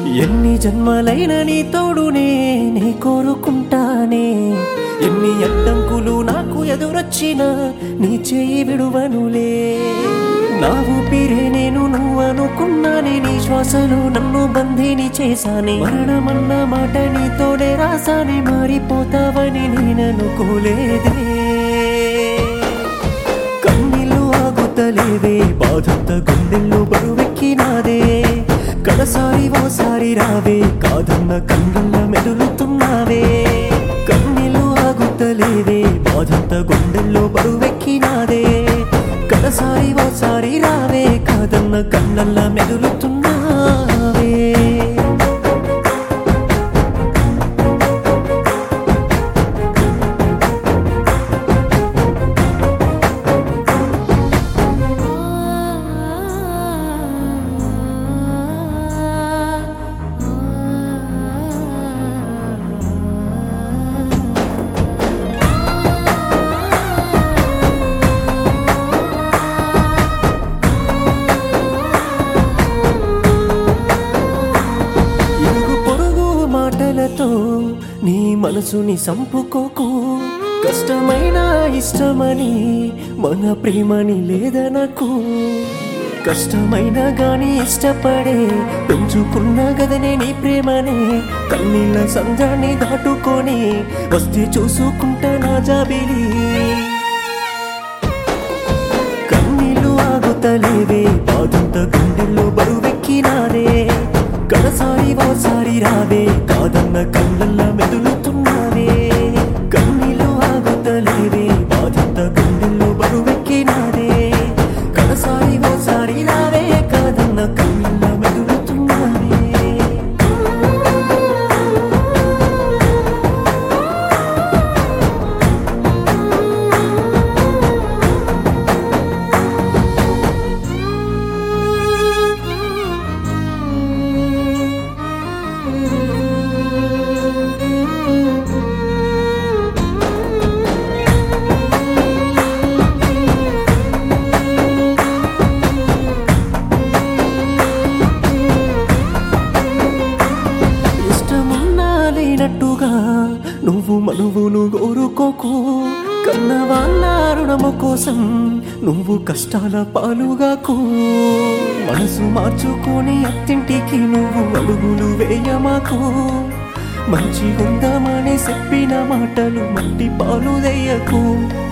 ఎన్ని జన్మలైన నీ తోడునే నే కోరుకుంటానే ఎన్ని అడ్డంకులు నాకు ఎదురొచ్చినా నీ చేయి విడువనులే నా ఊపిరే నేను నువ్వు అనుకున్నానే నీ శ్వాసలో నన్ను బంధిని చేశానే మరణమన్న మాట నీతోనే రాసానే మారిపోతావని నేననుకోలేదే కన్నీళ్ళు ఆగుతలేవే బాధంత గుండెల్లో బరువెక్కినాదే కడసారి ఓసారి రావే కాదన్న కన్నుల మెదులుతున్నావే కన్నీళ్ళు ఆగుతలేవే బాధంత గుండెల్లో బరువెక్కినాదే కడసారి ఓసారి రావే కాదన్న కన్నల్ల మెదులుతున్నావే ఇరుగు పొరుగు మాటలతో నీ మనసుని సంపుకోకు కష్టమైన ఇష్టమని మన ప్రేమని లేదనకు కష్టమైన గాని ఇష్టపడే పెంచుకున్న గదనే నీ ప్రేమనే కన్నీళ్ళ సంద్రాన్ని దాటుకొని వస్తే చూసుకుంటా నా జాబిలి కన్నీళ్ళు ఆగుతలేవే బాధంత గుండెల్లో బరువెక్కినాదే కడసారి ఓసారి రావే కాదన్న కళ్ళల్లా మెదులుతున్నావే కన్నీళ్ళు ఆగుతలేవే బాధంత గుండెల్లో బరువెక్కినాదే కడసారి ఓసారి రావే కాదన్న కళ్ళల్లా మెదులుతున్నావే ఇష్టమున్నా లేనట్టుగా నువ్వు మనువును కోరుకోకు కన్న వాళ్ళ రుణము కోసం నువ్వు కష్టాల పాలుగాకు మనసు మార్చుకొని అత్తింటికి నువ్వు అడుగులు వేయమాకు మంచి ఉందామని చెప్పిన మాటలు మట్టి పాలు దయ్యకు